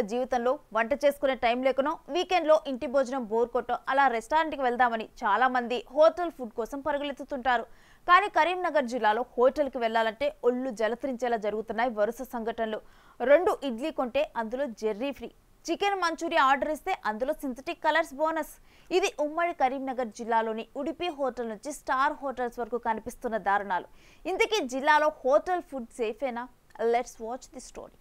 జీవితంలో వంట చేసుకునే టైం లేకనో వీకెండ్లో ఇంటి భోజనం బోర్ కొట్టో అలా రెస్టారెంట్కి వెళ్దామని చాలా మంది హోటల్ ఫుడ్ కోసం పరుగులెత్తుతుంటారు కానీ కరీంనగర్ జిల్లాలో హోటల్కి వెళ్ళాలంటే ఒళ్ళు జలతరించేలా జరుగుతున్నాయి వరుస సంఘటనలు రెండు ఇడ్లీ కొంటే అందులో జెర్రీ ఫ్రీ చికెన్ మంచూరియా ఆర్డర్ ఇస్తే అందులో సింథటిక్ కలర్స్ బోనస్ ఇది ఉమ్మడి కరీంనగర్ జిల్లాలోని ఉడిపి హోటల్ నుంచి స్టార్ హోటల్స్ వరకు కనిపిస్తున్న దారుణాలు ఇంతకీ జిల్లాలో హోటల్ ఫుడ్ సేఫేనా లెట్స్ వాచ్ ది స్టోరీ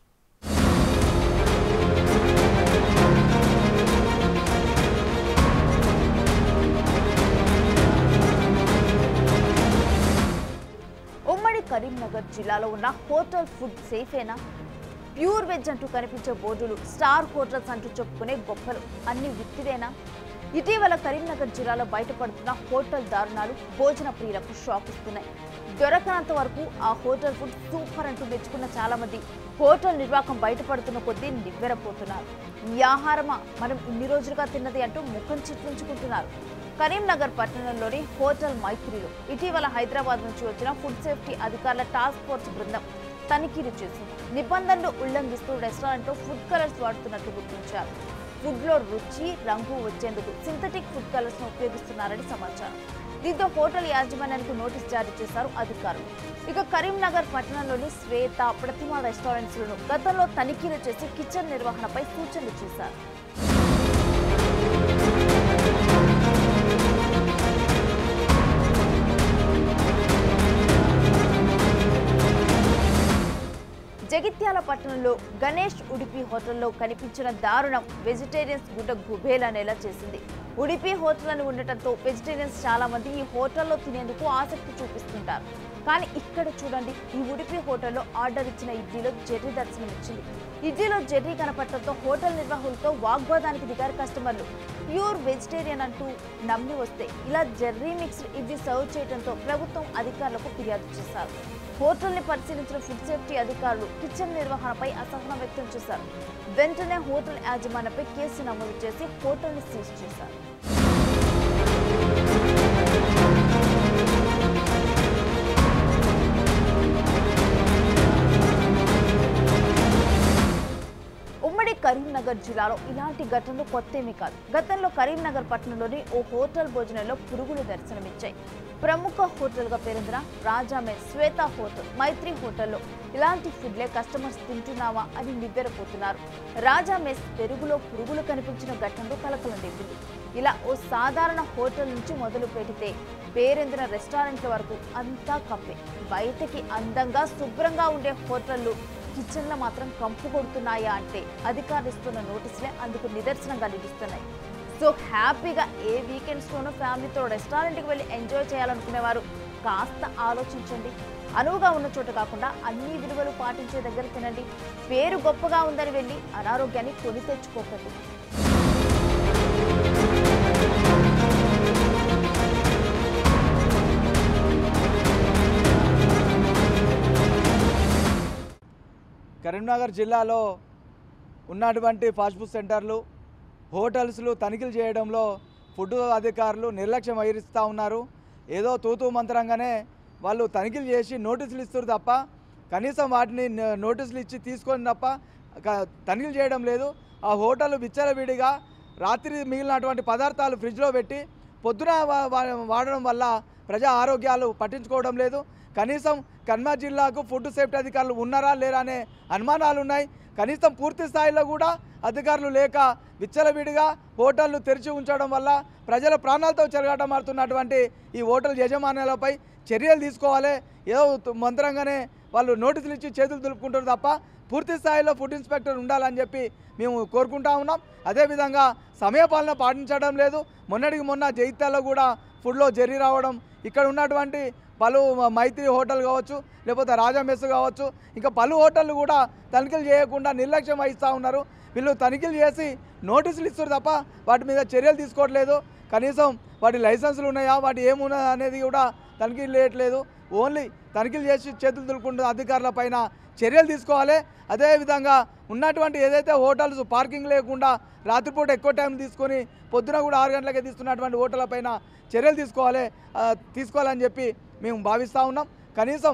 ఉమ్మడి కరీంనగర్ జిల్లాలో ఉన్న హోటల్ ఫుడ్ సేఫేనా ప్యూర్ వెజ్ అంటూ కనిపించే బోర్డులు స్టార్ హోటల్స్ అంటూ చెప్పుకునే గొప్పలు అన్ని విత్తిదేనా ఇటీవల కరీంనగర్ జిల్లాలో బయటపడుతున్న హోటల్ దారుణాలు భోజన ప్రియులకు షాక్ ఇస్తున్నాయి దొరకనంత వరకు ఆ హోటల్ ఫుడ్ సూపర్ అంటూ మెచ్చుకున్న చాలా మంది హోటల్ నిర్వాహకం బయటపడుతున్న కొద్దీ నివ్వెరపోతున్నారు ఈ ఆహారమా మనం ఇన్ని రోజులుగా తిన్నది అంటూ ముఖం చిట్లించుకుంటున్నారు కరీంనగర్ పట్టణంలోని హోటల్ మైత్రిలో ఇటీవల హైదరాబాద్ నుంచి వచ్చిన ఫుడ్ సేఫ్టీ అధికారుల టాస్క్ ఫోర్స్ బృందం తనిఖీలు చేసింది నిబంధనలు ఉల్లంఘిస్తూ రెస్టారెంట్లో ఫుడ్ కలర్స్ వాడుతున్నట్టు గుర్తించారు ఫుడ్లో రుచి రంగు వచ్చేందుకు సింథటిక్ ఫుడ్ కలర్స్ ను ఉపయోగిస్తున్నారని సమాచారం దీంతో హోటల్ యాజమాన్యానికి నోటీస్ జారీ చేశారు అధికారులు ఇక కరీంనగర్ పట్టణంలోని శ్వేత ప్రతిమ రెస్టారెంట్స్ లను గతంలో తనిఖీలు చేసి కిచెన్ నిర్వహణపై సూచనలు చేశారు జగిత్యాల పట్టణంలో గణేష్ ఉడిపి హోటల్లో కనిపించిన దారుణం వెజిటేరియన్స్ గుడ్డ గుబేలనేలా చేసింది ఉడిపి హోటల్ అని ఉండటంతో వెజిటేరియన్స్ చాలా మంది ఈ హోటల్లో తినేందుకు ఆసక్తి చూపిస్తుంటారు కానీ ఇక్కడ చూడండి ఈ ఉడిపి హోటల్లో ఆర్డర్ ఇచ్చిన ఇడ్లీలో జెర్రీ దర్శనం ఇచ్చింది ఇడ్లీలో జెర్రీ కనపడటంతో హోటల్ నిర్వాహకులతో వాగ్వాదానికి దిగారు కస్టమర్లు ప్యూర్ వెజిటేరియన్ అంటూ నమ్మి వస్తే ఇలా జెర్రీ మిక్స్డ్ ఇడ్లీ సర్వ్ చేయడంతో ప్రభుత్వం అధికారులకు ఫిర్యాదు చేశారు హోటల్ని పరిశీలించిన ఫుడ్ సేఫ్టీ అధికారులు కిచెన్ నిర్వహణపై అసహనం వ్యక్తం చేశారు వెంటనే హోటల్ యాజమాన్యంపై కేసు నమోదు చేసి హోటల్ని సీజ్ చేశారు ఉమ్మడి కరీంనగర్ జిల్లాలో ఇలాంటి ఘటనలు కొత్తేమీ కాదు గతంలో కరీంనగర్ పట్టణంలోని ఓ హోటల్ భోజనంలో పురుగులు దర్శనమిచ్చాయి ప్రముఖ హోటల్గా పేరొందిన రాజా మెస్ శ్వేత హోటల్ మైత్రి హోటల్లో ఇలాంటి ఫుడ్లే కస్టమర్స్ తింటున్నావా అని నివ్వెరపోతున్నారు రాజా మెస్ పెరుగులో పురుగులు కనిపించిన ఘటనలో కలకలం రేపింది ఇలా ఓ సాధారణ హోటల్ నుంచి మొదలు పెడితే పేరొందిన రెస్టారెంట్ల వరకు అంతా కప్పే బయటకి అందంగా శుభ్రంగా ఉండే హోటళ్లు కిచెన్లో మాత్రం కంపు కొడుతున్నాయా అంటే అధికారులు ఇస్తున్న నోటీసులే అందుకు నిదర్శనంగా నిలుస్తున్నాయి సో హ్యాపీగా ఏ వీకెండ్స్లోనూ ఫ్యామిలీతో రెస్టారెంట్కి వెళ్ళి ఎంజాయ్ చేయాలనుకునేవారు కాస్త ఆలోచించండి అనువుగా ఉన్న చోట కాకుండా అన్ని విలువలు పాటించే దగ్గర తినండి పేరు గొప్పగా ఉందని వెళ్ళి అనారోగ్యాన్ని కొని తెచ్చుకోకండి కరీంనగర్ జిల్లాలో ఉన్నటువంటి ఫాస్ట్ ఫుడ్ సెంటర్లు హోటల్స్లు తనిఖీలు చేయడంలో ఫుడ్ అధికారులు నిర్లక్ష్యం వహిస్తూ ఉన్నారు ఏదో తూతూ మంత్రంగానే వాళ్ళు తనిఖీలు చేసి నోటీసులు ఇస్తారు తప్ప కనీసం వాటిని న- నోటీసులు ఇచ్చి తీసుకొని తప్ప క- తనిఖీలు చేయడం లేదు ఆ హోటల్ విచ్చలవిడిగా రాత్రి మిగిలినటువంటి పదార్థాలు ఫ్రిడ్జ్లో పెట్టి పొద్దున వా- వా- వాడడం వల్ల ప్రజా ఆరోగ్యాలు పట్టించుకోవడం లేదు కనీసం కన్మా జిల్లాకు ఫుడ్ సేఫ్టీ అధికారులు ఉన్నారా లేరా అనే అనుమానాలు ఉన్నాయి కనీసం పూర్తి స్థాయిలో కూడా అధికారులు లేక విచ్చలవిడిగా హోటళ్లు తెరిచి ఉంచడం వల్ల ప్రజల ప్రాణాలతో చెలగాటమాడుతున్నటువంటి ఈ హోటల్ యజమానులపై చర్యలు తీసుకోవాలి ఏదో త- మంత్రంగానే వాళ్ళు నోటీసులు ఇచ్చి చేతులు దులుపుకుంటారు తప్ప పూర్తి స్థాయిలో ఫుడ్ ఇన్స్పెక్టర్ ఉండాలని చెప్పి మేము కోరుకుంటా ఉన్నాం అదేవిధంగా సమయపాలన పాటించడం లేదు మొన్నటికి మొన్న జైత్యాలో కూడా ఫుడ్లో జర్రీ రావడం ఇక్కడ ఉన్నటువంటి పలు మైత్రి హోటల్ కావచ్చు లేకపోతే రాజా మెస్ కావచ్చు ఇంకా పలు హోటళ్ళు కూడా తనిఖీలు చేయకుండా నిర్లక్ష్యం వహిస్తూ ఉన్నారు వీళ్ళు తనిఖీలు చేసి నోటీసులు ఇస్తారు తప్ప వాటి మీద చర్యలు తీసుకోవట్లేదు కనీసం వాటి లైసెన్సులు ఉన్నాయా వాటి ఏమున్నాయా అనేది కూడా తనిఖీలు చేయట్లేదు ఓన్లీ తనిఖీలు చేసి చేతులు దులుపుకుంటున్న అధికారుల పైన చర్యలు తీసుకోవాలి అదేవిధంగా ఉన్నటువంటి ఏదైతే హోటల్స్ పార్కింగ్ లేకుండా రాత్రిపూట ఎక్కువ టైం తీసుకొని పొద్దున కూడా ఆరు గంటలకే తీస్తున్నటువంటి హోటళ్ళ పైన చర్యలు తీసుకోవాలి ఆ, తీసుకోవాలని చెప్పి మేము భావిస్తూ ఉన్నాం కనీసం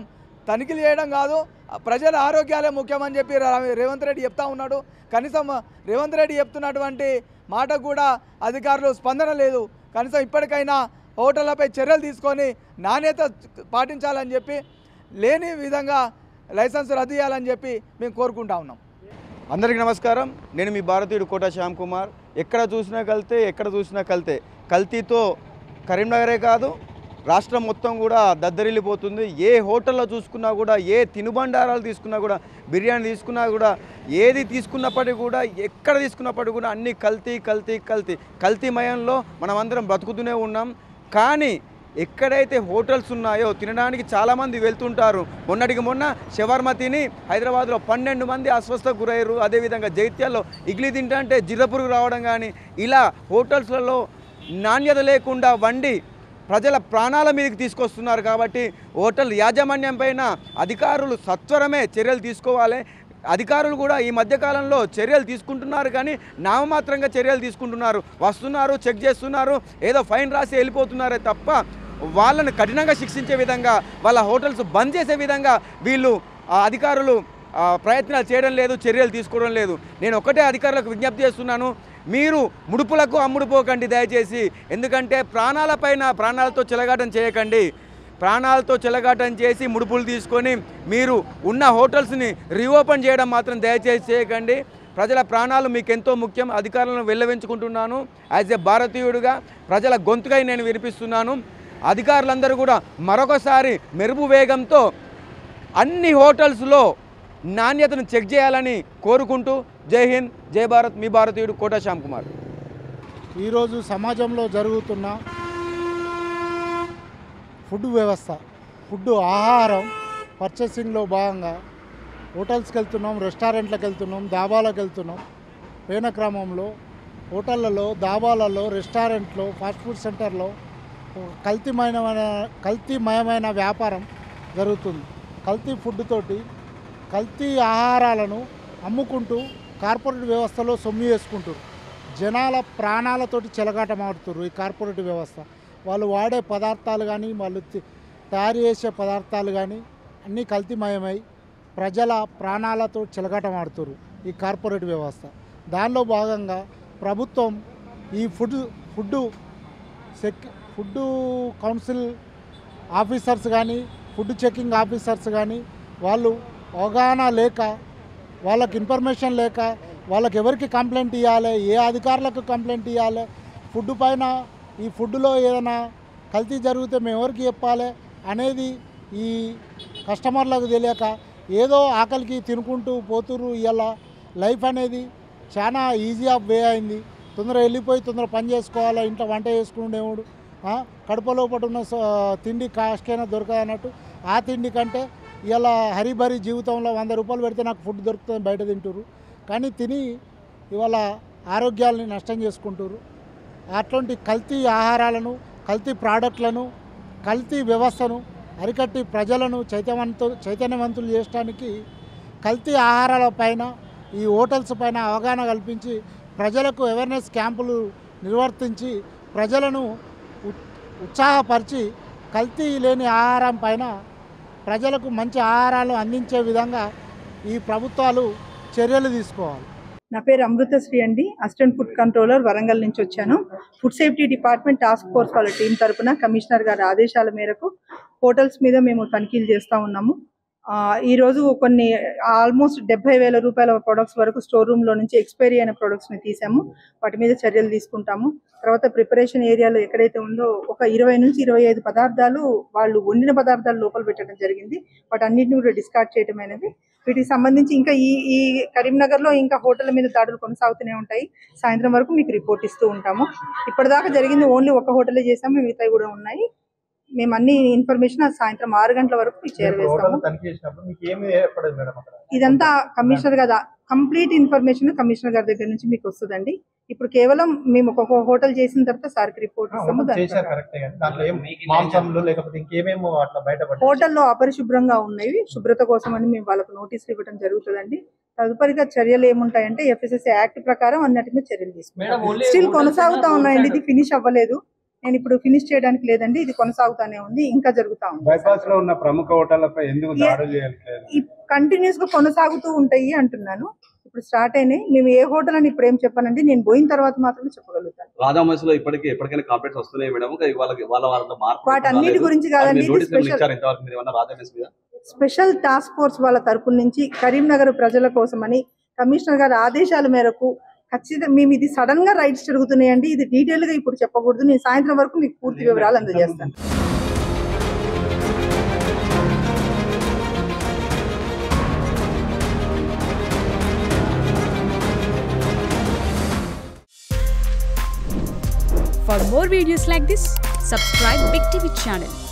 తనిఖీలు చేయడం కాదు ఆ ప్రజల ఆరోగ్యాలే ముఖ్యమని చెప్పి రా- రేవంత్ రెడ్డి చెప్తా ఉన్నాడు కనీసం రేవంత్ రెడ్డి చెప్తున్నటువంటి మాట కూడా అధికారులు స్పందన లేదు కనీసం ఇప్పటికైనా హోటళ్లపై చర్యలు తీసుకొని నాణ్యత పాటించాలని చెప్పి లేని విధంగా లైసెన్స్ రద్దు చేయాలని చెప్పి మేము కోరుకుంటా ఉన్నాం అందరికీ నమస్కారం నేను మీ భారతీయుడు కోట శ్యామ్ కుమార్ ఎక్కడ చూసినా కల్తే ఎక్కడ చూసినా కల్తే కల్తీతో కరీంనగరే కాదు రాష్ట్రం మొత్తం కూడా దద్దరిల్లిపోతుంది ఏ హోటల్లో చూసుకున్నా కూడా ఏ తినుబండారాలు తీసుకున్నా కూడా బిర్యానీ తీసుకున్నా కూడా ఏది తీసుకున్నప్పటికీ కూడా ఎక్కడ తీసుకున్నప్పటికీ కూడా అన్ని కల్తీ కల్తీ కల్తీ కల్తీమయంలో మనమందరం బ్రతుకుతూనే ఉన్నాం కానీ ఎక్కడైతే హోటల్స్ ఉన్నాయో తినడానికి చాలామంది వెళ్తుంటారు మొన్నటికి మొన్న షవర్మ తిని హైదరాబాద్లో పన్నెండు మంది అస్వస్థకు గురయ్యారు అదేవిధంగా జైత్యాల్లో ఇడ్లీ తింటే జిర్రపురుగు రావడం కానీ ఇలా హోటల్స్లలో నాణ్యత లేకుండా వండి ప్రజల ప్రాణాల మీదకి తీసుకొస్తున్నారు కాబట్టి హోటల్ యాజమాన్యం పైన అధికారులు సత్వరమే చర్యలు తీసుకోవాలి అధికారులు కూడా ఈ మధ్యకాలంలో చర్యలు తీసుకుంటున్నారు కానీ నామమాత్రంగా చర్యలు తీసుకుంటున్నారు వస్తున్నారు చెక్ చేస్తున్నారు ఏదో ఫైన్ రాసి వెళ్ళిపోతున్నారే తప్ప వాళ్ళని కఠినంగా శిక్షించే విధంగా వాళ్ళ హోటల్స్ బంద్ చేసే విధంగా వీళ్ళు ఆ అధికారులు ఆ, ప్రయత్నాలు చేయడం లేదు చర్యలు తీసుకోవడం లేదు నేను ఒకటే అధికారులకు విజ్ఞప్తి చేస్తున్నాను మీరు ముడుపులకు అమ్ముడుపోకండి దయచేసి ఎందుకంటే ప్రాణాలపైన ప్రాణాలతో చెలగాటం చేయకండి ప్రాణాలతో చెలగాటం చేసి ముడుపులు తీసుకొని మీరు ఉన్న హోటల్స్ని రీఓపెన్ చేయడం మాత్రం దయచేసి చేయకండి ప్రజల ప్రాణాలు మీకు ఎంతో ముఖ్యం అధికారులను వెళ్ళవించుకుంటున్నాను యాజ్ ఎ భారతీయుడిగా ప్రజల గొంతుకై నేను వినిపిస్తున్నాను అధికారులందరూ కూడా మరొకసారి మెరుపు వేగంతో అన్ని హోటల్స్లో నాణ్యతను చెక్ చేయాలని కోరుకుంటూ జై హింద్ జై భారత్ మీ భారతీయుడు కోట శ్యామ్ కుమార్ ఈరోజు సమాజంలో జరుగుతున్న ఫుడ్ వ్యవస్థ ఫుడ్ ఆహారం పర్చేసింగ్లో భాగంగా హోటల్స్కి వెళ్తున్నాం రెస్టారెంట్లకు వెళ్తున్నాం దాబాలకు వెళ్తున్నాం పోయిన క్రమంలో హోటళ్ళలో దాబాలలో రెస్టారెంట్లో ఫాస్ట్ ఫుడ్ సెంటర్లో కల్తీమయమైన కల్తీమయమైన వ్యాపారం జరుగుతుంది కల్తీ ఫుడ్ తోటి కల్తీ ఆహారాలను అమ్ముకుంటూ కార్పొరేట్ వ్యవస్థలో సొమ్ము చేసుకుంటారు జనాల ప్రాణాలతోటి చెలగాటమాడుతారు ఈ కార్పొరేట్ వ్యవస్థ వాళ్ళు వాడే పదార్థాలు కానీ వాళ్ళు తి- తయారు చేసే పదార్థాలు కానీ అన్నీ కల్తీమయమై ప్రజల ప్రాణాలతో చెలగాటమాడుతారు ఈ కార్పొరేట్ వ్యవస్థ దానిలో భాగంగా ప్రభుత్వం ఈ ఫుడ్ ఫుడ్ సెక్ ఫుడ్ కౌన్సిల్ ఆఫీసర్స్ కానీ ఫుడ్ చెకింగ్ ఆఫీసర్స్ కానీ వాళ్ళు అవగాహన లేక వాళ్ళకి ఇన్ఫర్మేషన్ లేక వాళ్ళకి ఎవరికి కంప్లైంట్ ఇవ్వాలి ఏ అధికారులకు కంప్లైంట్ ఇవ్వాలి ఫుడ్ పైన ఈ ఫుడ్లో ఏదైనా కల్తీ జరిగితే మేము ఎవరికి చెప్పాలి అనేది ఈ కస్టమర్లకు తెలియక ఏదో ఆకలికి తినుకుంటూ పోతురు ఇవాళ లైఫ్ అనేది చాలా ఈజీ ఆఫ్ వే అయింది తొందర వెళ్ళిపోయి తొందర పని చేసుకోవాలా ఇంట్లో వంట చేసుకునేవాడు ఆ, కడుపు లోపల ఉన్న స- తిండి కాస్ట్కైనా దొరకదు అన్నట్టు ఆ తిండి కంటే ఇలా హరిబరి జీవితంలో వంద రూపాయలు పెడితే నాకు ఫుడ్ దొరుకుతుంది బయట తింటారు కానీ తిని ఇవాళ ఆరోగ్యాలని నష్టం చేసుకుంటారు అట్లాంటి కల్తీ ఆహారాలను కల్తీ ప్రోడక్ట్లను కల్తీ వ్యవస్థను అరికట్టి ప్రజలను చైతన్యవంతు చైతన్యవంతులు చేయడానికి కల్తీ ఆహారాల పైన ఈ హోటల్స్ పైన అవగాహన కల్పించి ప్రజలకు అవేర్నెస్ క్యాంపులు నిర్వర్తించి ప్రజలను ఉ- ఉత్సాహపరిచి కల్తీ లేని ఆహారం పైన ప్రజలకు మంచి ఆహారాలు అందించే విధంగా ఈ ప్రభుత్వాలు చర్యలు తీసుకోవాలి నా పేరు అమృతశ్రీ అండి అసిస్టెంట్ ఫుడ్ కంట్రోలర్ వరంగల్ నుంచి వచ్చాను food safety department task force వాళ్ళ టీం తరపున కమిషనర్ గారి ఆదేశాల మేరకు హోటల్స్ మీద మేము తనిఖీలు చేస్తూ ఉన్నాము ఆ, ఈ రోజు కొన్ని ఆల్మోస్ట్ డెబ్బై వేల రూపాయల ప్రొడక్ట్స్ వరకు స్టోర్ రూమ్ లో నుంచి ఎక్స్పైరీ అయిన ప్రొడక్ట్స్ ని తీసాము వాటి మీద చర్యలు తీసుకుంటాము తర్వాత ప్రిపరేషన్ ఏరియాలో ఎక్కడైతే ఉందో ఒక ఇరవై నుంచి ఇరవై ఐదు పదార్థాలు వాళ్ళు వండిన పదార్థాలు లోపల పెట్టడం జరిగింది వాటన్నిటిని కూడా డిస్కార్డ్ చేయడం అనేది వీటికి సంబంధించి ఇంకా ఈ ఈ కరీంనగర్ లో ఇంకా హోటల్ మీద దాడులు కొనసాగుతూనే ఉంటాయి సాయంత్రం వరకు మీకు రిపోర్ట్ ఇస్తూ ఉంటాము ఇప్పటిదాకా జరిగింది ఓన్లీ ఒక హోటలే చేసాము మిగతాయి కూడా ఉన్నాయి మేము అన్ని ఇన్ఫర్మేషన్ సాయంత్రం ఆరు గంటల వరకు మీకు చేరవేస్తాము హోటల్ తనిఖీ చేసినప్పుడు మీకు ఏమి ఏర్పడదు మేడం అక్కడ ఇదంతా కమిషనర్ గారు కంప్లీట్ ఇన్ఫర్మేషన్ కమిషనర్ గారి దగ్గర నుంచి మీకు వస్తుందండి ఇప్పుడు కేవలం మేము ఒక్కొక్క హోటల్ చేసిన తర్వాత సార్కి రిపోర్ట్ ఇస్తాము హోటల్ దాని చేశారు కరెక్టే కానీ దాంట్లో ఏం మాంసంలు లేకపోతే ఇంకేమేమో అట్లా బయటపడి హోటల్లో అపరిశుభ్రంగా ఉన్నవి శుభ్రత కోసం అని మేము వాళ్ళకు నోటీసులు ఇవ్వడం జరుగుతుందండి తదుపరిగా చర్యలు ఏముంటాయంటే ఎఫ్ఎస్ఎస్ యాక్ట్ ప్రకారం అన్నిటి మీద చర్యలు తీసుకుంటాం మేడం ఓన్లీ స్టిల్ కొనసాగుతా ఉన్నాయండి ఇది ఫినిష్ అవ్వలేదు నేను ఇప్పుడు ఫినిష్ చేయడానికి లేదండి ఇది కొనసాగుతానే ఉంది ఇంకా జరుగుతా ఉంది బైపాస్ లో ఉన్న ప్రముఖ హోటళ్లపై ఎందుకు దాడులు చేయట్లేదు ఈ కంటిన్యూస్ గా కొనసాగుతూ ఉంటాయి అంటున్నాను ఇప్పుడు స్టార్ట్ అయినాయి మేము ఏ హోటల్ అని ఇప్పుడు ఏం చెప్పానండి నేను పోయిన తర్వాత మాత్రమే చెప్పగలుగుతాను రాజామహేశ్లో ఇప్పటికీ ఎప్పటికైనా కాంప్లైంట్స్ వస్తున్నాయి మేడం ఇంకా వాళ్ళకి వాళ్ళ వాళ్ళ మార్పు వాటన్నిటి గురించి కాదండి, ఇది నోటీస్ special. ఇచ్చారు ఇంతవరకు మీరు ఏమన్నా రాజామహేశ్ మీద స్పెషల్ టాస్క్ ఫోర్స్ వాళ్ళ తరపు నుంచి కరీంనగర్ ప్రజల కోసమని కమిషనర్ గారి ఆదేశాల మేరకు ఖచ్చితంగా మేము ఇది సడన్ గా రైట్స్ జరుగుతున్నాయండి ఇది డీటెయిల్ గా ఇప్పుడు చెప్పకూడదు నేను సాయంత్రం వరకు మీకు పూర్తి వివరాలు అందజేస్తాను For more videos like this, subscribe Big TV channel